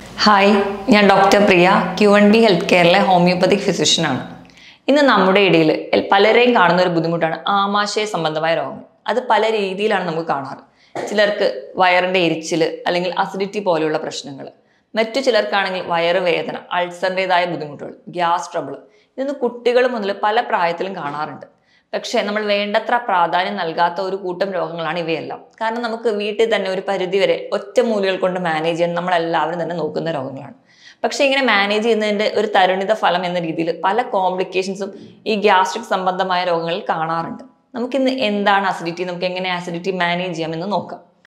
hi ഞാൻ doctor Priya Q N B health കെയറിലെ homeopathic ഫിസിഷ്യനാണ് ഇന്ന് നമ്മുടെ ഇടയിൽ എൽ- പലരെയും കാണുന്ന ഒരു ബുദ്ധിമുട്ടാണ് ആമാശയ സംബന്ധമായ രോഗങ്ങൾ അത് പല രീതിയിലാണ് നമുക്ക് കാണാറ് ചിലർക്ക് വയറിൻ്റെ എരിച്ചിൽ അല്ലെങ്കിൽ അസിഡിറ്റി പോലെയുള്ള പ്രശ്നങ്ങൾ മറ്റു ചിലർക്കാണെങ്കിൽ വയറുവേദന അൾസറിൻ്റെതായ ബുദ്ധിമുട്ടുകൾ ഗ്യാസ് ട്രബിൾ ഇതൊന്ന് കുട്ടികൾ മുതൽ പല പ്രായത്തിലും കാണാറുണ്ട് പക്ഷേ നമ്മൾ വേണ്ടത്ര പ്രാധാന്യം നൽകാത്ത ഒരു കൂട്ടം രോഗങ്ങളാണ് ഇവയെല്ലാം കാരണം നമുക്ക് വീട്ടിൽ തന്നെ ഒരു പരിധിവരെ ഒറ്റ മൂലികൾ കൊണ്ട് മാനേജ് ചെയ്യാൻ നമ്മളെല്ലാവരും തന്നെ നോക്കുന്ന രോഗങ്ങളാണ് പക്ഷേ ഇങ്ങനെ മാനേജ് ചെയ്യുന്നതിൻ്റെ ഒരു തരുണിത ഫലം എന്ന രീതിയിൽ പല കോംപ്ലിക്കേഷൻസും ഈ ഗ്യാസ്ട്രിക് സംബന്ധമായ രോഗങ്ങളിൽ കാണാറുണ്ട് നമുക്കിന്ന് എന്താണ് അസിഡിറ്റി നമുക്ക് എങ്ങനെ ആസിഡിറ്റി മാനേജ് ചെയ്യാമെന്ന് നോക്കാം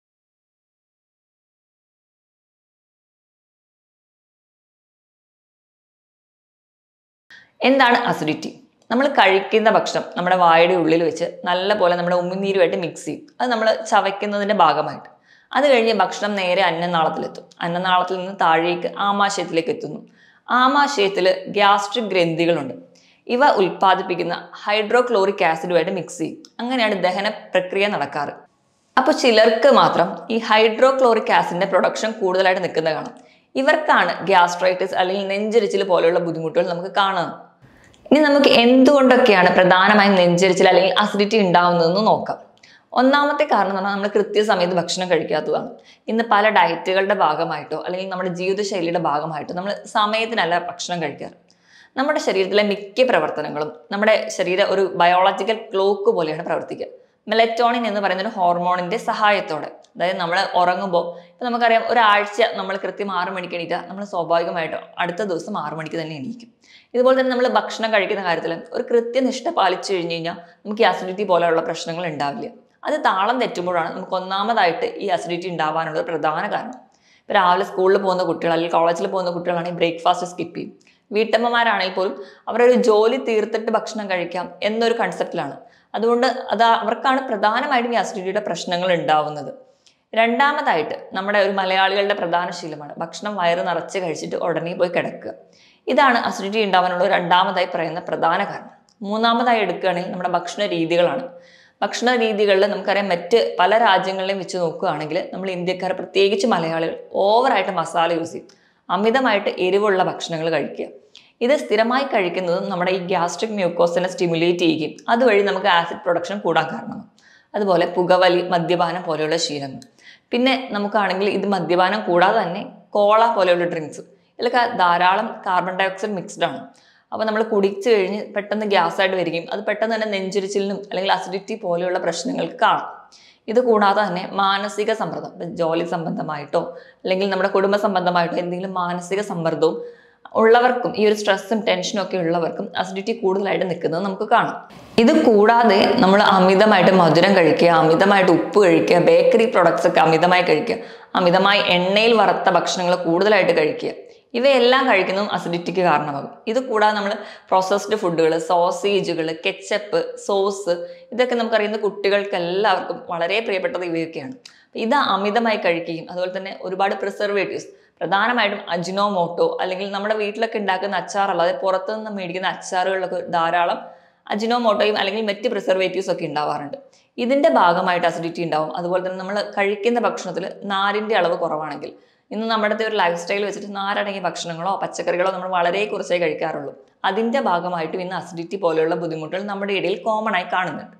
എന്താണ് അസിഡിറ്റി നമ്മൾ കഴിക്കുന്ന ഭക്ഷണം നമ്മുടെ വായുടെ ഉള്ളിൽ വെച്ച് നല്ല പോലെ നമ്മുടെ ഉമിനീരുമായിട്ട് മിക്സ് ചെയ്യും അത് നമ്മൾ ചവയ്ക്കുന്നതിൻ്റെ ഭാഗമായിട്ട് അത് കഴിഞ്ഞ് ഭക്ഷണം നേരെ അന്നനാളത്തിലെത്തും അന്നനാളത്തിൽ നിന്ന് താഴേക്ക് ആമാശയത്തിലേക്ക് എത്തുന്നു ആമാശയത്തിൽ ഗ്യാസ്ട്രിക് ഗ്രന്ഥികളുണ്ട് ഇവ ഉൽപ്പാദിപ്പിക്കുന്ന ഹൈഡ്രോക്ലോറിക് ആസിഡുമായിട്ട് മിക്സ് ചെയ്യും അങ്ങനെയാണ് ദഹന പ്രക്രിയ നടക്കാറ് അപ്പോൾ ചിലർക്ക് മാത്രം ഈ ഹൈഡ്രോക്ലോറിക് ആസിഡിന്റെ പ്രൊഡക്ഷൻ കൂടുതലായിട്ട് നിൽക്കുന്നത് കാണാം ഇവർക്കാണ് ഗ്യാസ്ട്രൈറ്റിസ് അല്ലെങ്കിൽ നെഞ്ചരിച്ചിൽ പോലെയുള്ള ബുദ്ധിമുട്ടുകൾ നമുക്ക് കാണുന്നത് ഇനി നമുക്ക് എന്തുകൊണ്ടൊക്കെയാണ് പ്രധാനമായും നെഞ്ചരിച്ചിൽ അല്ലെങ്കിൽ അസിഡിറ്റി ഉണ്ടാവുന്നതെന്ന് നോക്കാം ഒന്നാമത്തെ കാരണം എന്ന് പറഞ്ഞാൽ നമ്മൾ കൃത്യസമയത്ത് ഭക്ഷണം കഴിക്കാത്തതാണ് ഇന്ന് പല ഡയറ്റുകളുടെ ഭാഗമായിട്ടോ അല്ലെങ്കിൽ നമ്മുടെ ജീവിതശൈലിയുടെ ഭാഗമായിട്ടോ നമ്മൾ സമയത്തിനല്ല ഭക്ഷണം കഴിക്കാറ് നമ്മുടെ ശരീരത്തിലെ മിക്ക പ്രവർത്തനങ്ങളും നമ്മുടെ ശരീരം ഒരു ബയോളജിക്കൽ ക്ലോക്ക് പോലെയാണ് പ്രവർത്തിക്കുക മെലറ്റോണിൻ എന്ന് പറയുന്ന ഒരു ഹോർമോണിന്റെ സഹായത്തോടെ അതായത് നമ്മൾ ഉറങ്ങുമ്പോൾ ഇപ്പം നമുക്കറിയാം ഒരാഴ്ച നമ്മൾ കൃത്യം ആറ് മണിക്ക് എണീറ്റാൽ നമ്മൾ സ്വാഭാവികമായിട്ടും അടുത്ത ദിവസം ആറ് മണിക്ക് തന്നെ എണീക്കും ഇതുപോലെ തന്നെ നമ്മൾ ഭക്ഷണം കഴിക്കുന്ന കാര്യത്തിൽ ഒരു കൃത്യനിഷ്ഠ പാലിച്ചു കഴിഞ്ഞ് കഴിഞ്ഞാൽ നമുക്ക് ഈ അസിഡിറ്റി പോലെയുള്ള പ്രശ്നങ്ങൾ ഉണ്ടാവില്ല അത് താളം തെറ്റുമ്പോഴാണ് നമുക്ക് ഒന്നാമതായിട്ട് ഈ അസിഡിറ്റി ഉണ്ടാവാനുള്ള ഒരു പ്രധാന കാരണം ഇപ്പോൾ രാവിലെ സ്കൂളിൽ പോകുന്ന കുട്ടികൾ അല്ലെങ്കിൽ കോളേജിൽ പോകുന്ന കുട്ടികളാണെങ്കിൽ ബ്രേക്ക്ഫാസ്റ്റ് സ്കിപ്പ് ചെയ്യും വീട്ടമ്മമാരാണെങ്കിൽ പോലും അവരൊരു ജോലി തീർത്തിട്ട് ഭക്ഷണം കഴിക്കാം എന്നൊരു കൺസെപ്റ്റിലാണ് അതുകൊണ്ട് അത് അവർക്കാണ് പ്രധാനമായിട്ടും ഈ അസിഡിറ്റിയുടെ പ്രശ്നങ്ങൾ ഉണ്ടാവുന്നത് രണ്ടാമതായിട്ട് നമ്മുടെ ഒരു മലയാളികളുടെ പ്രധാന ശീലമാണ് ഭക്ഷണം വയറ് നിറച്ച് കഴിച്ചിട്ട് ഉടനെ പോയി കിടക്കുക ഇതാണ് അസിഡിറ്റി ഉണ്ടാവാനുള്ള രണ്ടാമതായി പറയുന്ന പ്രധാന കാരണം മൂന്നാമതായി എടുക്കുകയാണെങ്കിൽ നമ്മുടെ ഭക്ഷണ രീതികളാണ് ഭക്ഷണ രീതികളിൽ നമുക്കറിയാം മറ്റ് പല രാജ്യങ്ങളിലെയും വെച്ച് നോക്കുകയാണെങ്കിൽ നമ്മൾ ഇന്ത്യക്കാർ പ്രത്യേകിച്ച് മലയാളികൾ ഓവറായിട്ട് മസാല യൂസ് ചെയ്യും അമിതമായിട്ട് എരിവുള്ള ഭക്ഷണങ്ങൾ കഴിക്കുക ഇത് സ്ഥിരമായി കഴിക്കുന്നതും നമ്മുടെ ഈ ഗ്യാസ്ട്രിക് മ്യൂക്കോസിനെ സ്റ്റിമുലേറ്റ് ചെയ്യുകയും അതുവഴി നമുക്ക് ആസിഡ് പ്രൊഡക്ഷൻ കൂടാൻ കാരണമാകും അതുപോലെ പുകവലി മദ്യപാനം പോലെയുള്ള ശീലങ്ങൾ പിന്നെ നമുക്കാണെങ്കിൽ ഇത് മദ്യപാനം കൂടാതെ തന്നെ കോള പോലെയുള്ള ഡ്രിങ്ക്സ് ഇതിലൊക്കെ ധാരാളം കാർബൺ ഡൈ ഓക്സൈഡ് മിക്സ്ഡ് ആണ് അപ്പോൾ നമ്മൾ കുടിച്ചു കഴിഞ്ഞ് പെട്ടെന്ന് ഗ്യാസ് ആയിട്ട് വരികയും അത് പെട്ടെന്ന് തന്നെ നെഞ്ചിരിച്ചിലിനും അല്ലെങ്കിൽ അസിഡിറ്റി പോലെയുള്ള പ്രശ്നങ്ങൾക്ക് കാണാം ഇത് കൂടാതെ തന്നെ മാനസിക സമ്മർദ്ദം ഇപ്പം ജോലി സംബന്ധമായിട്ടോ അല്ലെങ്കിൽ നമ്മുടെ കുടുംബ സംബന്ധമായിട്ടോ എന്തെങ്കിലും മാനസിക സമ്മർദ്ദവും ഉള്ളവർക്കും ഈ ഒരു സ്ട്രെസ്സും ടെൻഷനും ഒക്കെ ഉള്ളവർക്കും അസിഡിറ്റി കൂടുതലായിട്ട് നിൽക്കുന്നത് നമുക്ക് കാണാം ഇത് കൂടാതെ നമ്മൾ അമിതമായിട്ട് മധുരം കഴിക്കുക അമിതമായിട്ട് ഉപ്പ് കഴിക്കുക ബേക്കറി പ്രൊഡക്ട്സ് ഒക്കെ അമിതമായി കഴിക്കുക അമിതമായി എണ്ണയിൽ വറുത്ത ഭക്ഷണങ്ങൾ കൂടുതലായിട്ട് കഴിക്കുക ഇവയെല്ലാം കഴിക്കുന്നതും അസിഡിറ്റിക്ക് കാരണമാകും ഇത് കൂടാതെ നമ്മൾ പ്രോസസ്ഡ് ഫുഡുകൾ സോസേജുകൾ കെച്ചപ്പ് സോസ് ഇതൊക്കെ നമുക്കറിയുന്ന കുട്ടികൾക്ക് എല്ലാവർക്കും വളരെ പ്രിയപ്പെട്ടത് ഇവയൊക്കെയാണ് ഇത് അമിതമായി കഴിക്കുകയും അതുപോലെ തന്നെ ഒരുപാട് പ്രിസർവേറ്റീവ്സ് പ്രധാനമായിട്ടും അജിനോമോട്ടോ അല്ലെങ്കിൽ നമ്മുടെ വീട്ടിലൊക്കെ ഉണ്ടാക്കുന്ന അച്ചാർ അല്ലാതെ പുറത്തുനിന്ന് മേടിക്കുന്ന അച്ചാറുകളിലൊക്കെ ധാരാളം അജിനോമോട്ടോയും അല്ലെങ്കിൽ മറ്റ് പ്രിസർവേറ്റീവ്സ് ഒക്കെ ഉണ്ടാവാറുണ്ട് ഇതിന്റെ ഭാഗമായിട്ട് അസിഡിറ്റി ഉണ്ടാവും അതുപോലെ തന്നെ നമ്മൾ കഴിക്കുന്ന ഭക്ഷണത്തിൽ നാരിന്റെ അളവ് കുറവാണെങ്കിൽ ഇന്ന് നമ്മുടെ ഒരു ലൈഫ് സ്റ്റൈൽ വെച്ചിട്ട് നാരടങ്ങിയ ഭക്ഷണങ്ങളോ പച്ചക്കറികളോ നമ്മൾ വളരെ കുറച്ചേ കഴിക്കാറുള്ളൂ അതിന്റെ ഭാഗമായിട്ടും ഇന്ന് അസിഡിറ്റി പോലെയുള്ള ബുദ്ധിമുട്ടുകൾ നമ്മുടെ ഇടയിൽ കോമൺ ആയി കാണുന്നുണ്ട്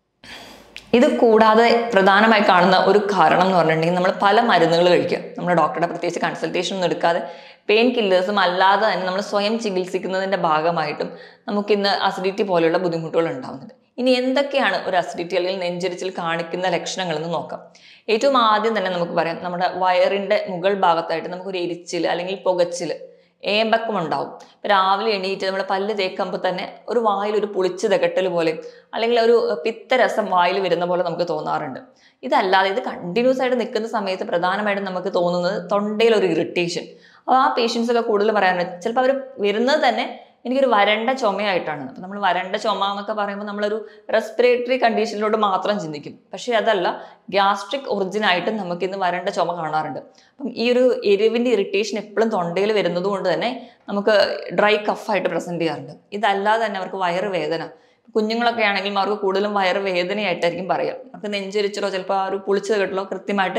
ഇത് കൂടാതെ പ്രധാനമായി കാണുന്ന ഒരു കാരണം എന്ന് പറഞ്ഞിട്ടുണ്ടെങ്കിൽ നമ്മൾ പല മരുന്നുകൾ കഴിക്കുക നമ്മുടെ ഡോക്ടറുടെ പ്രത്യേകിച്ച് കൺസൾട്ടേഷൻ ഒന്നും എടുക്കാതെ പെയിൻ കില്ലേഴ്സും അല്ലാതെ തന്നെ നമ്മൾ സ്വയം ചികിത്സിക്കുന്നതിൻ്റെ ഭാഗമായിട്ടും നമുക്കിന്ന് അസിഡിറ്റി പോലെയുള്ള ബുദ്ധിമുട്ടുകൾ ഉണ്ടാകുന്നുണ്ട് ഇനി എന്തൊക്കെയാണ് ഒരു അസിഡിറ്റി അല്ലെങ്കിൽ നെഞ്ചരിച്ചിൽ കാണിക്കുന്ന ലക്ഷണങ്ങൾ എന്ന് നോക്കാം ഏറ്റവും ആദ്യം തന്നെ നമുക്ക് പറയാം നമ്മുടെ വയറിൻ്റെ മുകൾ ഭാഗത്തായിട്ട് നമുക്കൊരു എരിച്ചിൽ അല്ലെങ്കിൽ പുകച്ചിൽ ഏമ്പക്കം ഉണ്ടാവും ഇപ്പം രാവിലെ എണീറ്റ് നമ്മൾ പല്ല് തേക്കുമ്പോൾ തന്നെ ഒരു വായിൽ ഒരു പുളിച്ച് തകട്ടൽ പോലെ അല്ലെങ്കിൽ ഒരു പിത്തരസം വായിൽ വരുന്ന പോലെ നമുക്ക് തോന്നാറുണ്ട് ഇതല്ലാതെ ഇത് കണ്ടിന്യൂസ് ആയിട്ട് നിൽക്കുന്ന സമയത്ത് പ്രധാനമായിട്ടും നമുക്ക് തോന്നുന്നത് തൊണ്ടയിൽ ഒരു ഇറിറ്റേഷൻ അപ്പോൾ ആ പേഷ്യൻസ് ഒക്കെ കൂടുതൽ പറയാറുണ്ട് ചിലപ്പോൾ അവർ വരുന്നത് തന്നെ എനിക്കൊരു വരണ്ട ചുമയായിട്ടാണ് അപ്പം നമ്മൾ വരണ്ട ചുമ എന്നൊക്കെ പറയുമ്പോൾ നമ്മളൊരു റെസ്പിറേറ്ററി കണ്ടീഷനിലോട്ട് മാത്രം ചിന്തിക്കും പക്ഷേ അതല്ല ഗ്യാസ്ട്രിക് ഒറിജിനായിട്ടും നമുക്ക് ഇന്ന് വരണ്ട ചുമ കാണാറുണ്ട് അപ്പം ഈ ഒരു എരിവിൻ്റെ ഇറിറ്റേഷൻ എപ്പോഴും തൊണ്ടയിൽ വരുന്നത് കൊണ്ട് തന്നെ നമുക്ക് ഡ്രൈ കഫായിട്ട് പ്രസൻറ്റ് ചെയ്യാറുണ്ട് ഇതല്ലാതെ തന്നെ അവർക്ക് വയറ് വേദന കുഞ്ഞുങ്ങളൊക്കെ ആണെങ്കിലും അവർക്ക് കൂടുതലും വയറ് വേദനയായിട്ടായിരിക്കും പറയുക അവർക്ക് നെഞ്ചരിച്ചിലോ ചിലപ്പോൾ ആ ഒരു പുളിച്ചത് കെട്ടിലോ കൃത്യമായിട്ട്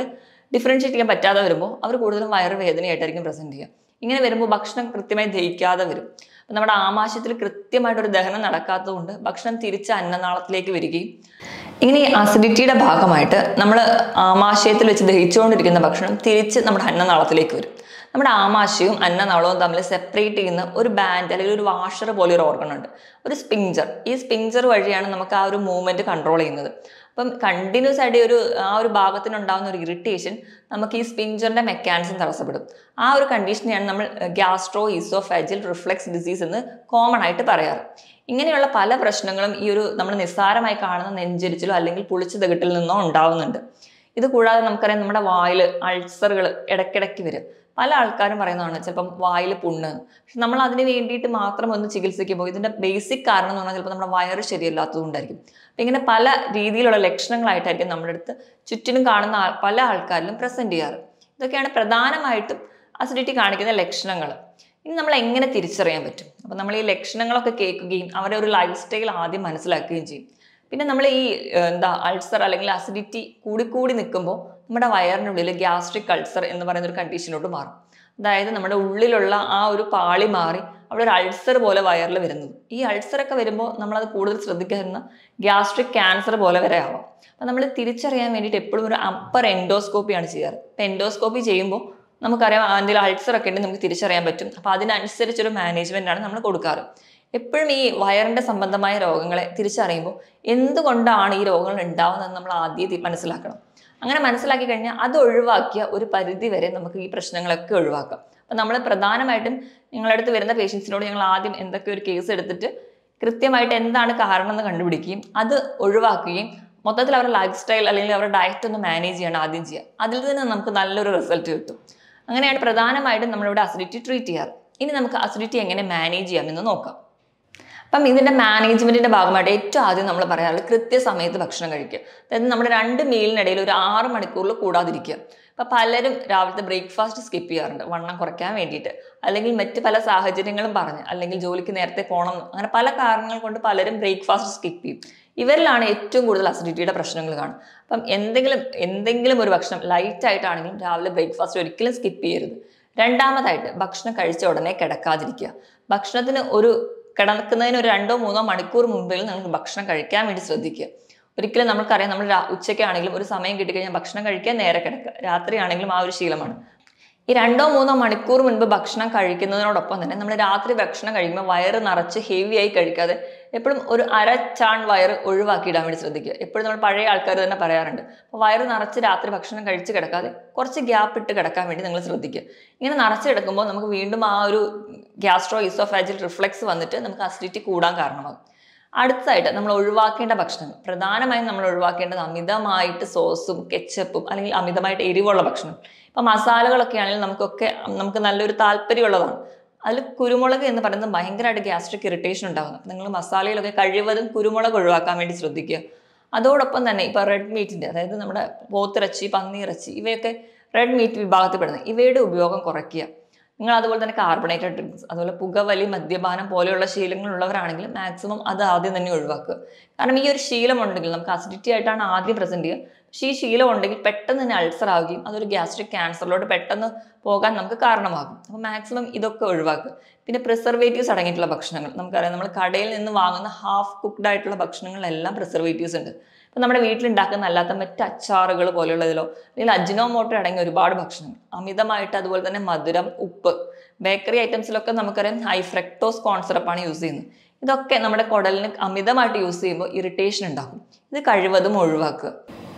ഡിഫറൻഷ്യേറ്റ് ചെയ്യാൻ പറ്റാതെ വരുമ്പോൾ അവർ കൂടുതലും വയറ് വേദനയായിട്ടായിരിക്കും പ്രസന്റ് ചെയ്യുക ഇങ്ങനെ വരുമ്പോൾ ഭക്ഷണം കൃത്യമായി ദഹിക്കാതെ വരും അപ്പം നമ്മുടെ ആമാശയത്തിൽ കൃത്യമായിട്ടൊരു ദഹനം നടക്കാത്തതുകൊണ്ട് ഭക്ഷണം തിരിച്ച് അന്നനാളത്തിലേക്ക് വരികയും ഇങ്ങനെ ഈ അസിഡിറ്റിയുടെ ഭാഗമായിട്ട് നമ്മൾ ആമാശയത്തിൽ വെച്ച് ദഹിച്ചുകൊണ്ടിരിക്കുന്ന ഭക്ഷണം തിരിച്ച് നമ്മുടെ അന്നനാളത്തിലേക്ക് വരും നമ്മുടെ ആമാശയവും അന്നനാളവും തമ്മിൽ സെപ്പറേറ്റ് ചെയ്യുന്ന ഒരു ബാൻഡ് അല്ലെങ്കിൽ ഒരു വാഷർ പോലെ ഒരു ഓർഗൺ ഉണ്ട് ഒരു സ്പിഞ്ചർ ഈ സ്പിഞ്ചർ വഴിയാണ് നമുക്ക് ആ ഒരു മൂവ്മെന്റ് കൺട്രോൾ ചെയ്യുന്നത് അപ്പം കണ്ടിന്യൂസ് ആയിട്ട് ഈ ഒരു ആ ഒരു ഭാഗത്തിനുണ്ടാകുന്ന ഒരു ഇറിറ്റേഷൻ നമുക്ക് ഈ സ്പിഞ്ചറിന്റെ മെക്കാനിസം തടസ്സപ്പെടും ആ ഒരു കണ്ടീഷനെയാണ് നമ്മൾ ഗ്യാസ്ട്രോ ഈസോഫാജിൽ റിഫ്ലെക്സ് ഡിസീസ് എന്ന് കോമൺ ആയിട്ട് പറയാറ് ഇങ്ങനെയുള്ള പല പ്രശ്നങ്ങളും ഈ ഒരു നമ്മൾ നിസ്സാരമായി കാണുന്ന നെഞ്ചരിച്ചിലോ അല്ലെങ്കിൽ പുളിച്ചു തകിട്ടിൽ നിന്നോ ഉണ്ടാവുന്നുണ്ട് ഇത് കൂടാതെ നമുക്കറിയാം നമ്മുടെ വായിൽ അൾസറുകൾ ഇടയ്ക്കിടയ്ക്ക് വരും പല ആൾക്കാരും പറയുന്നതാണ് ചിലപ്പം വായിൽ പുണ്ണ് പക്ഷെ നമ്മൾ അതിന് വേണ്ടിയിട്ട് മാത്രം ഒന്ന് ചികിത്സിക്കുമ്പോൾ ഇതിന്റെ ബേസിക് കാരണം എന്ന് പറഞ്ഞാൽ ചിലപ്പോൾ നമ്മുടെ വയറ് ശരിയല്ലാത്തതുകൊണ്ടായിരിക്കും അപ്പം ഇങ്ങനെ പല രീതിയിലുള്ള ലക്ഷണങ്ങളായിട്ടായിരിക്കും നമ്മുടെ അടുത്ത് ചുറ്റിനും കാണുന്ന ആ- പല ആൾക്കാരിലും പ്രസന്റ് ചെയ്യാറ് ഇതൊക്കെയാണ് പ്രധാനമായിട്ടും അസിഡിറ്റി കാണിക്കുന്ന ലക്ഷണങ്ങൾ ഇനി നമ്മൾ എങ്ങനെ തിരിച്ചറിയാൻ പറ്റും അപ്പം നമ്മൾ ഈ ലക്ഷണങ്ങളൊക്കെ കേൾക്കുകയും അവരുടെ ഒരു ലൈഫ് സ്റ്റൈൽ ആദ്യം മനസ്സിലാക്കുകയും ചെയ്യും പിന്നെ നമ്മൾ ഈ ഏഹ്, എന്താ അൾസർ അല്ലെങ്കിൽ അസിഡിറ്റി കൂടിക്കൂടി നിൽക്കുമ്പോൾ നമ്മുടെ വയറിനുള്ളിൽ ഗ്യാസ്ട്രിക് അൾസർ എന്ന് പറയുന്ന ഒരു കണ്ടീഷനിലോട്ട് മാറും അതായത് നമ്മുടെ ഉള്ളിലുള്ള ആ ഒരു പാളി മാറി അവിടെ ഒരു അൾസർ പോലെ വയറിൽ വരുന്നത് ഈ അൾസർ ഒക്കെ വരുമ്പോൾ നമ്മളത് കൂടുതൽ ശ്രദ്ധിക്കുന്ന ഗ്യാസ്ട്രിക് ക്യാൻസർ പോലെ വരെ ആവാം അപ്പം നമ്മൾ തിരിച്ചറിയാൻ വേണ്ടിയിട്ട് എപ്പോഴും ഒരു അപ്പർ എൻഡോസ്കോപ്പിയാണ് ചെയ്യാറ് അപ്പം എൻഡോസ്കോപ്പി ചെയ്യുമ്പോൾ നമുക്കറിയാം എന്തെങ്കിലും അൾസർ ഒക്കെ ഉണ്ടെങ്കിൽ നമുക്ക് തിരിച്ചറിയാൻ പറ്റും അപ്പോൾ അതിനനുസരിച്ചൊരു മാനേജ്മെന്റ് ആണ് നമ്മൾ കൊടുക്കാറ് എപ്പോഴും ഈ വയറിന്റെ സംബന്ധമായ രോഗങ്ങളെ തിരിച്ചറിയുമ്പോൾ എന്തുകൊണ്ടാണ് ഈ രോഗങ്ങൾ ഉണ്ടാവുന്നത് നമ്മൾ ആദ്യം തി- മനസ്സിലാക്കണം അങ്ങനെ മനസ്സിലാക്കി കഴിഞ്ഞാൽ അത് ഒഴിവാക്കിയ ഒരു പരിധി വരെ നമുക്ക് ഈ പ്രശ്നങ്ങളൊക്കെ ഒഴിവാക്കാം അപ്പം നമ്മൾ പ്രധാനമായിട്ടും നിങ്ങളുടെ അടുത്ത് വരുന്ന പേഷ്യൻസിനോട് ഞങ്ങൾ ആദ്യം എന്തൊക്കെ ഒരു കേസ് എടുത്തിട്ട് കൃത്യമായിട്ട് എന്താണ് കാരണം എന്ന് കണ്ടുപിടിക്കുകയും അത് ഒഴിവാക്കുകയും മൊത്തത്തിൽ അവരുടെ ലൈഫ് സ്റ്റൈൽ അല്ലെങ്കിൽ അവരുടെ ഡയറ്റ് ഒന്ന് മാനേജ് ചെയ്യണം ആദ്യം ചെയ്യുക അതിൽ നിന്ന് നമുക്ക് നല്ലൊരു റിസൾട്ട് കിട്ടും അങ്ങനെയാണ് പ്രധാനമായിട്ടും നമ്മളിവിടെ അസിഡിറ്റി ട്രീറ്റ് ചെയ്യാറ് ഇനി നമുക്ക് അസിഡിറ്റി എങ്ങനെ മാനേജ് ചെയ്യാമെന്ന് നോക്കാം അപ്പം ഇതിന്റെ മാനേജ്മെന്റിന്റെ ഭാഗമായിട്ട് ഏറ്റവും ആദ്യം നമ്മൾ പറയാറുള്ളത് കൃത്യസമയത്ത് ഭക്ഷണം കഴിക്കുക അതായത് നമ്മുടെ രണ്ട് മീലിനിടയിൽ ഒരു ആറ് മണിക്കൂറിൽ കൂടാതിരിക്കുക അപ്പം പലരും രാവിലത്തെ ബ്രേക്ക്ഫാസ്റ്റ് സ്കിപ്പ് ചെയ്യാറുണ്ട് വണ്ണം കുറയ്ക്കാൻ വേണ്ടിയിട്ട് അല്ലെങ്കിൽ മറ്റ് പല സാഹചര്യങ്ങളും പറഞ്ഞ് അല്ലെങ്കിൽ ജോലിക്ക് നേരത്തെ പോകണം എന്ന് അങ്ങനെ പല കാരണങ്ങൾ കൊണ്ട് പലരും ബ്രേക്ക്ഫാസ്റ്റ് സ്കിപ്പ് ചെയ്യും ഇവരിലാണ് ഏറ്റവും കൂടുതൽ അസിഡിറ്റിയുടെ പ്രശ്നങ്ങൾ കാണും അപ്പം എന്തെങ്കിലും എന്തെങ്കിലും ഒരു ഭക്ഷണം ലൈറ്റ് ആയിട്ടാണെങ്കിലും രാവിലെ ബ്രേക്ക്ഫാസ്റ്റ് ഒരിക്കലും സ്കിപ്പ് ചെയ്യരുത് രണ്ടാമതായിട്ട് ഭക്ഷണം കഴിച്ച ഉടനെ കിടക്കാതിരിക്കുക ഭക്ഷണത്തിന് ഒരു കിടക്കുന്നതിന് ഒരു രണ്ടോ മൂന്നോ മണിക്കൂർ മുമ്പിൽ നിങ്ങൾക്ക് ഭക്ഷണം കഴിക്കാൻ വേണ്ടി ശ്രദ്ധിക്കുക ഒരിക്കലും നമുക്കറിയാം നമ്മൾ രാ- ഉച്ചയ്ക്കാണെങ്കിലും ഒരു സമയം കിട്ടിക്കഴിഞ്ഞാൽ ഭക്ഷണം കഴിക്കാൻ നേരെ കിടക്കുക രാത്രിയാണെങ്കിലും ആ ഒരു ശീലമാണ് ഈ രണ്ടോ മൂന്നോ മണിക്കൂർ മുൻപ് ഭക്ഷണം കഴിക്കുന്നതിനോടൊപ്പം തന്നെ നമ്മൾ രാത്രി ഭക്ഷണം കഴിക്കുമ്പോൾ വയറ് നിറച്ച് ഹെവി ആയി കഴിക്കാതെ എപ്പോഴും ഒരു അര ചാൺ വയറ് ഒഴിവാക്കിയിടാൻ വേണ്ടി ശ്രദ്ധിക്കുക എപ്പോഴും നമ്മൾ പഴയ ആൾക്കാർ തന്നെ പറയാറുണ്ട് അപ്പോൾ വയറ് നിറച്ച് രാത്രി ഭക്ഷണം കഴിച്ച് കിടക്കാതെ കുറച്ച് ഗ്യാപ്പ് ഇട്ട് കിടക്കാൻ വേണ്ടി നിങ്ങൾ ശ്രദ്ധിക്കുക ഇങ്ങനെ നിറച്ച് കിടക്കുമ്പോൾ നമുക്ക് വീണ്ടും ആ ഒരു ഗ്യാസ്ട്രോ ഇസോഫാജിൽ റിഫ്ലെക്സ് വന്നിട്ട് നമുക്ക് അസിഡിറ്റി കൂടാൻ കാരണമാകും അടുത്തതായിട്ട് നമ്മൾ ഒഴിവാക്കേണ്ട ഭക്ഷണങ്ങൾ പ്രധാനമായും നമ്മൾ ഒഴിവാക്കേണ്ടത് അമിതമായിട്ട് സോസും കെച്ചപ്പും അല്ലെങ്കിൽ അമിതമായിട്ട് എരിവുള്ള ഭക്ഷണം ഇപ്പം മസാലകളൊക്കെ ആണെങ്കിൽ നമുക്കൊക്കെ നമുക്ക് നല്ലൊരു താല്പര്യമുള്ളതാണ് അതിൽ കുരുമുളക് എന്ന് പറയുന്നത് ഭയങ്കരമായിട്ട് ഗ്യാസ്ട്രിക് ഇറിറ്റേഷൻ ഉണ്ടാകുന്നത് നിങ്ങൾ മസാലയിലൊക്കെ കഴിവതും കുരുമുളക് ഒഴിവാക്കാൻ വേണ്ടി ശ്രദ്ധിക്കുക അതോടൊപ്പം തന്നെ ഇപ്പോൾ റെഡ് മീറ്റിൻ്റെ അതായത് നമ്മുടെ പോത്തിറച്ചി പന്നിയിറച്ചി ഇവയൊക്കെ റെഡ് മീറ്റ് വിഭാഗത്തിൽപ്പെടുന്നത് ഇവയുടെ ഉപയോഗം കുറയ്ക്കുക നിങ്ങൾ അതുപോലെ തന്നെ കാർബണേറ്റഡ് ഡ്രിങ്ക്സ് അതുപോലെ പുകവലി മദ്യപാനം പോലെയുള്ള ശീലങ്ങളുള്ളവരാണെങ്കിൽ മാക്സിമം അത് ആദ്യം തന്നെ ഒഴിവാക്കുക കാരണം ഈ ഒരു ശീലം ഉണ്ടെങ്കിൽ നമുക്ക് അസിഡിറ്റി ആയിട്ടാണ് ആദ്യം പ്രസന്റ് ചെയ്യുക പക്ഷേ ഈ ശീലം ഉണ്ടെങ്കിൽ പെട്ടെന്ന് തന്നെ അൾസർ ആവുകയും അതൊരു ഗ്യാസ്ട്രിക് ക്യാൻസറിലോട്ട് പെട്ടെന്ന് പോകാൻ നമുക്ക് കാരണമാകും അപ്പോൾ മാക്സിമം ഇതൊക്കെ ഒഴിവാക്കുക പിന്നെ പ്രിസർവേറ്റീവ്സ് അടങ്ങിയിട്ടുള്ള ഭക്ഷണങ്ങൾ നമുക്കറിയാം നമ്മൾ കടയിൽ നിന്ന് വാങ്ങുന്ന ഹാഫ് കുക്ക്ഡ് ആയിട്ടുള്ള ഭക്ഷണങ്ങളിലെല്ലാം പ്രിസർവേറ്റീവ്സ് ഉണ്ട് ഇപ്പം നമ്മുടെ വീട്ടിലുണ്ടാക്കുന്ന അല്ലാത്ത മറ്റ് അച്ചാറുകൾ പോലെയുള്ളതിലോ അല്ലെങ്കിൽ അജിനോമോട്ടോ അടങ്ങിയ ഒരുപാട് ഭക്ഷണങ്ങൾ അമിതമായിട്ട് അതുപോലെ തന്നെ മധുരം ഉപ്പ് ബേക്കറി ഐറ്റംസിലൊക്കെ നമുക്കറിയാം ഹൈ ഫ്രക്ടോസ് കോൺസിറപ്പാണ് യൂസ് ചെയ്യുന്നത് ഇതൊക്കെ നമ്മുടെ കുടലിന് അമിതമായിട്ട് യൂസ് ചെയ്യുമ്പോൾ ഇറിറ്റേഷൻ ഉണ്ടാകും ഇത് കഴിവതും ഒഴിവാക്കുക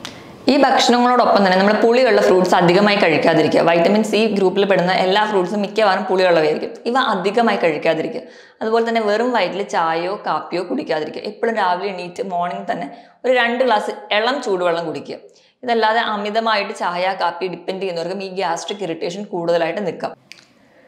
ഈ ഭക്ഷണങ്ങളോടൊപ്പം തന്നെ നമ്മൾ പുളിയുള്ള ഫ്രൂട്ട്സ് അധികമായി കഴിക്കാതിരിക്കുക വൈറ്റമിൻ സി ഗ്രൂപ്പിൽ പെടുന്ന എല്ലാ ഫ്രൂട്ട്സും മിക്കവാറും പുളിയുള്ളവയായിരിക്കും ഇവ അധികമായി കഴിക്കാതിരിക്കുക അതുപോലെ തന്നെ വെറും വയറ്റിൽ ചായയോ കാപ്പിയോ കുടിക്കാതിരിക്കുക എപ്പോഴും രാവിലെ എണീറ്റ് മോർണിംഗ് തന്നെ ഒരു രണ്ട് ഗ്ലാസ് ഇളം ചൂടുവെള്ളം കുടിക്കുക ഇതല്ലാതെ അമിതമായിട്ട് ചായ കാപ്പി ഡിപ്പെൻഡ് ചെയ്യുന്നവർക്കും ഈ ഗ്യാസ്ട്രിക് ഇറിറ്റേഷൻ കൂടുതലായിട്ട് നിൽക്കാം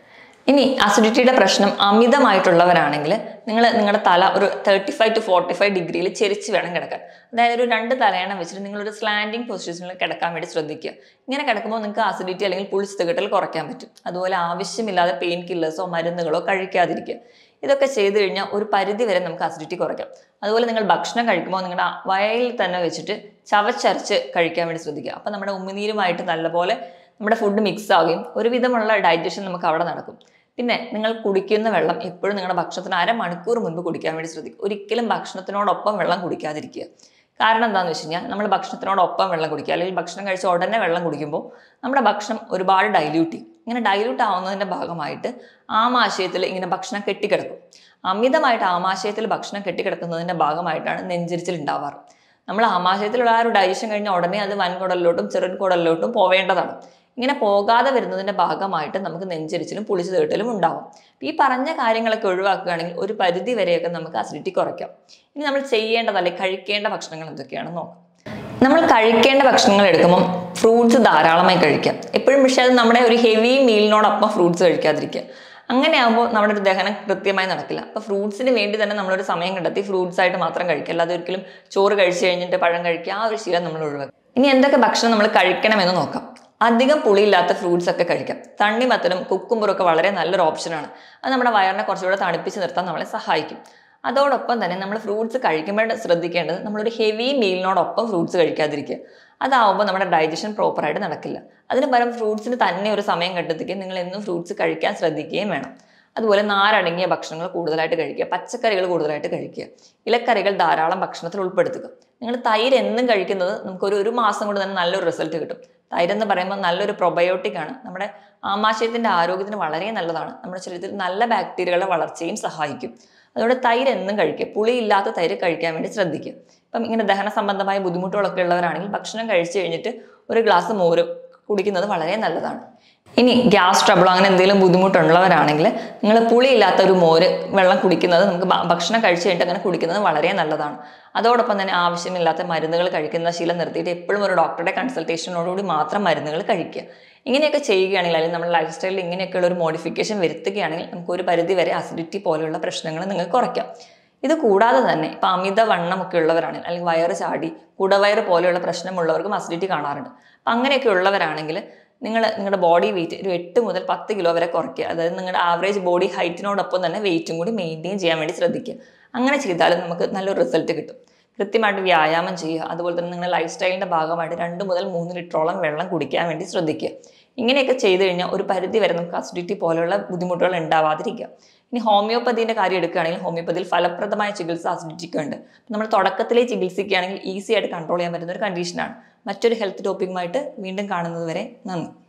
ഇനി അസിഡിറ്റിയുടെ പ്രശ്നം അമിതമായിട്ടുള്ളവരാണെങ്കിൽ നിങ്ങൾ നിങ്ങളുടെ തല ഒരു thirty five to forty five ഡിഗ്രിയിൽ ചെരിച്ച് വേണം കിടക്കാൻ അതായത് ഒരു രണ്ട് തലയണം വെച്ചിട്ട് നിങ്ങളൊരു സ്ലാൻഡിങ് പൊസിഷനിൽ കിടക്കാൻ വേണ്ടി ശ്രദ്ധിക്കുക ഇങ്ങനെ കിടക്കുമ്പോൾ നിങ്ങൾക്ക് അസിഡിറ്റി അല്ലെങ്കിൽ പുളിച്ച് തികട്ടൽ കുറയ്ക്കാൻ പറ്റും അതുപോലെ ആവശ്യമില്ലാതെ പെയിൻ കില്ലേഴ്സോ മരുന്നുകളോ കഴിക്കാതിരിക്കുക ഇതൊക്കെ ചെയ്തു കഴിഞ്ഞാൽ ഒരു പരിധി വരെ നമുക്ക് അസിഡിറ്റി കുറയ്ക്കാം അതുപോലെ നിങ്ങൾ ഭക്ഷണം കഴിക്കുമ്പോൾ നിങ്ങളുടെ വയലിൽ തന്നെ വെച്ചിട്ട് ചവച്ചരച്ച് കഴിക്കാൻ വേണ്ടി ശ്രദ്ധിക്കുക അപ്പം നമ്മുടെ ഉമിനീരുമായിട്ട് നല്ലപോലെ നമ്മുടെ ഫുഡ് മിക്സ് ആവുകയും ഒരുവിധമുള്ള ഡൈജഷൻ നമുക്ക് അവിടെ നടക്കും പിന്നെ നിങ്ങൾ കുടിക്കുന്ന വെള്ളം എപ്പോഴും നിങ്ങളുടെ ഭക്ഷണത്തിന് അരമണിക്കൂർ മുൻപ് കുടിക്കാൻ വേണ്ടി ശ്രദ്ധിക്കുക ഒരിക്കലും ഭക്ഷണത്തിനോടൊപ്പം വെള്ളം കുടിക്കാതിരിക്കുക കാരണം എന്താണെന്ന് വെച്ച് കഴിഞ്ഞാൽ നമ്മൾ ഭക്ഷണത്തിനോടൊപ്പം വെള്ളം കുടിക്കുക അല്ലെങ്കിൽ ഭക്ഷണം കഴിച്ച ഉടനെ വെള്ളം കുടിക്കുമ്പോൾ നമ്മുടെ ഭക്ഷണം ഒരുപാട് ഡൈല്യൂട്ട് ചെയ്യും ഇങ്ങനെ ഡൈല്യൂട്ട് ആവുന്നതിൻ്റെ ഭാഗമായിട്ട് ആമാശയത്തിൽ ഇങ്ങനെ ഭക്ഷണം കെട്ടിക്കിടക്കും അമിതമായിട്ട് ആമാശയത്തിൽ ഭക്ഷണം കെട്ടിക്കിടക്കുന്നതിൻ്റെ ഭാഗമായിട്ടാണ് നെഞ്ചിരിച്ചിൽ ഉണ്ടാവാറ് നമ്മൾ ആമാശയത്തിലുള്ള ആ ഒരു ഡൈജഷൻ കഴിഞ്ഞ ഉടനെ അത് വൻകുടലിലോട്ടും ചെറുകുടലിലോട്ടും പോവേണ്ടതാണ് ഇങ്ങനെ പോകാതെ വരുന്നതിന്റെ ഭാഗമായിട്ട് നമുക്ക് നെഞ്ചരിച്ചിലും പുളിച്ചു തീട്ടലും ഉണ്ടാവും ഈ പറഞ്ഞ കാര്യങ്ങളൊക്കെ ഒഴിവാക്കുകയാണെങ്കിൽ ഒരു പരിധി വരെയൊക്കെ നമുക്ക് അസിഡിറ്റി കുറയ്ക്കാം ഇനി നമ്മൾ ചെയ്യേണ്ടത് അല്ലെങ്കിൽ കഴിക്കേണ്ട ഭക്ഷണങ്ങൾ എന്തൊക്കെയാണെന്ന് നോക്കാം നമ്മൾ കഴിക്കേണ്ട ഭക്ഷണങ്ങൾ എടുക്കുമ്പോൾ ഫ്രൂട്ട്സ് ധാരാളമായി കഴിക്കാം എപ്പോഴും പക്ഷേ അത് നമ്മുടെ ഒരു ഹെവി മീലിനോടൊപ്പം ഫ്രൂട്ട്സ് കഴിക്കാതിരിക്കുക അങ്ങനെയാകുമ്പോൾ നമ്മുടെ ഒരു ദഹനം കൃത്യമായി നടക്കില്ല അപ്പോൾ ഫ്രൂട്ട്സിന് വേണ്ടി തന്നെ നമ്മളൊരു സമയം കണ്ടെത്തി ഫ്രൂട്ട്സ് ആയിട്ട് മാത്രം കഴിക്കുക അല്ലാതെ ഒരിക്കലും ചോറ് കഴിച്ചു കഴിഞ്ഞിട്ട് പഴം കഴിക്കുക ആ ഒരു ശീലം നമ്മൾ ഒഴിവാക്കുക ഇനി എന്തൊക്കെ ഭക്ഷണം നമ്മൾ കഴിക്കണമെന്ന് നോക്കാം അധികം പുളിയില്ലാത്ത ഫ്രൂട്ട്സ് ഒക്കെ കഴിക്കാം തണ്ണിമത്തനും കുക്കുംബറും ഒക്കെ വളരെ നല്ലൊരു ഓപ്ഷനാണ് അത് നമ്മുടെ വയറിനെ കുറച്ചുകൂടെ തണുപ്പിച്ച് നിർത്താൻ നമ്മളെ സഹായിക്കും അതോടൊപ്പം തന്നെ നമ്മൾ ഫ്രൂട്ട്സ് കഴിക്കുമ്പോൾ ശ്രദ്ധിക്കേണ്ടത് നമ്മളൊരു ഹെവി മീലിനോടൊപ്പം ഫ്രൂട്ട്സ് കഴിക്കാതിരിക്കുക അതാവുമ്പോൾ നമ്മുടെ ഡൈജഷൻ പ്രോപ്പറായിട്ട് നടക്കില്ല അതിന് പകരം ഫ്രൂട്ട്സിന് തന്നെ ഒരു സമയം കണ്ടെത്തിക്കുക നിങ്ങൾ എന്നും ഫ്രൂട്ട്സ് കഴിക്കാൻ ശ്രദ്ധിക്കുകയും വേണം അതുപോലെ നാരടങ്ങിയ ഭക്ഷണങ്ങൾ കൂടുതലായിട്ട് കഴിക്കുക പച്ചക്കറികൾ കൂടുതലായിട്ട് കഴിക്കുക ഇലക്കറികൾ ധാരാളം ഭക്ഷണത്തിൽ ഉൾപ്പെടുത്തുക നിങ്ങൾ തൈര് എന്നും കഴിക്കുന്നത് നമുക്കൊരു ഒരു മാസം കൊണ്ട് തന്നെ നല്ലൊരു റിസൾട്ട് കിട്ടും തൈര് എന്ന് പറയുമ്പോൾ നല്ലൊരു പ്രൊബയോട്ടിക് ആണ് നമ്മുടെ ആമാശയത്തിൻ്റെ ആരോഗ്യത്തിന് വളരെ നല്ലതാണ് നമ്മുടെ ശരീരത്തിൽ നല്ല ബാക്ടീരിയകളുടെ വളർച്ചയും സഹായിക്കും അതുകൊണ്ട് തൈര് എന്നും കഴിക്കുക പുളിയില്ലാത്ത തൈര് കഴിക്കാൻ വേണ്ടി ശ്രദ്ധിക്കുക ഇപ്പം ഇങ്ങനെ ദഹന സംബന്ധമായ ബുദ്ധിമുട്ടുകളൊക്കെ ഉള്ളവരാണെങ്കിൽ ഭക്ഷണം കഴിച്ചു കഴിഞ്ഞിട്ട് ഒരു ഗ്ലാസ് മോര് കുടിക്കുന്നത് വളരെ നല്ലതാണ് ഇനി ഗ്യാസ് ട്രബിളോ അങ്ങനെ എന്തെങ്കിലും ബുദ്ധിമുട്ടുള്ളവരാണെങ്കിൽ നിങ്ങൾ പുളിയില്ലാത്ത ഒരു മോര് വെള്ളം കുടിക്കുന്നത് നമുക്ക് ഭ- ഭക്ഷണം കഴിച്ചു കഴിഞ്ഞിട്ട് അങ്ങനെ കുടിക്കുന്നത് വളരെ നല്ലതാണ് അതോടൊപ്പം തന്നെ ആവശ്യമില്ലാത്ത മരുന്നുകൾ കഴിക്കുന്ന ശീലം നിർത്തിയിട്ട് എപ്പോഴും ഒരു ഡോക്ടറുടെ കൺസൾട്ടേഷനോടുകൂടി മാത്രം മരുന്നുകൾ കഴിക്കുക ഇങ്ങനെയൊക്കെ ചെയ്യുകയാണെങ്കിൽ അല്ലെങ്കിൽ നമ്മുടെ ലൈഫ് സ്റ്റൈലിൽ ഇങ്ങനെയൊക്കെയുള്ള ഒരു മോഡിഫിക്കേഷൻ വരുത്തുകയാണെങ്കിൽ നമുക്ക് ഒരു പരിധി വരെ അസിഡിറ്റി പോലെയുള്ള പ്രശ്നങ്ങൾ നിങ്ങൾക്ക് കുറയ്ക്കാം ഇത് കൂടാതെ തന്നെ ഇപ്പം അമിത വണ്ണമൊക്കെ ഉള്ളവരാണെങ്കിൽ അല്ലെങ്കിൽ വയറ് ചാടി കുടവയറ് പോലെയുള്ള പ്രശ്നമുള്ളവർക്കും അസിഡിറ്റി കാണാറുണ്ട് അപ്പം അങ്ങനെയൊക്കെ ഉള്ളവരാണെങ്കിൽ നിങ്ങൾ നിങ്ങളുടെ ബോഡി വെയിറ്റ് ഒരു എട്ട് മുതൽ പത്ത് കിലോ വരെ കുറയ്ക്കുക അതായത് നിങ്ങളുടെ ആവറേജ് ബോഡി ഹൈറ്റിനോടൊപ്പം തന്നെ വെയിറ്റും കൂടി മെയിൻറ്റെയിൻ ചെയ്യാൻ വേണ്ടി ശ്രദ്ധിക്കുക അങ്ങനെ ചെയ്താലും നമുക്ക് നല്ലൊരു റിസൾട്ട് കിട്ടും കൃത്യമായിട്ട് വ്യായാമം ചെയ്യുക അതുപോലെ തന്നെ നിങ്ങളുടെ ലൈഫ് സ്റ്റൈലിൻ്റെ ഭാഗമായിട്ട് രണ്ട് മുതൽ മൂന്ന് ലിറ്ററോളം വെള്ളം കുടിക്കാൻ വേണ്ടി ശ്രദ്ധിക്കുക ഇങ്ങനെയൊക്കെ ചെയ്തു കഴിഞ്ഞാൽ ഒരു പരിധി വരെ നമുക്ക് അസിഡിറ്റി പോലെയുള്ള ബുദ്ധിമുട്ടുകൾ ഉണ്ടാവാതിരിക്കുക ഇനി ഹോമിയോപ്പതിൻ്റെ കാര്യം എടുക്കുകയാണെങ്കിൽ ഹോമിയോപ്പതിയിൽ ഫലപ്രദമായ ചികിത്സ അസിഡിറ്റിക്ക് ഉണ്ട് നമ്മൾ തുടക്കത്തിലേ ചികിത്സിക്കുകയാണെങ്കിൽ ഈസി ആയിട്ട് കൺട്രോൾ ചെയ്യാൻ പറ്റുന്ന ഒരു കണ്ടീഷനാണ് മറ്റൊരു ഹെൽത്ത് ടോപ്പിക്കുമായിട്ട് വീണ്ടും കാണുന്നത് വരെ നന്ദി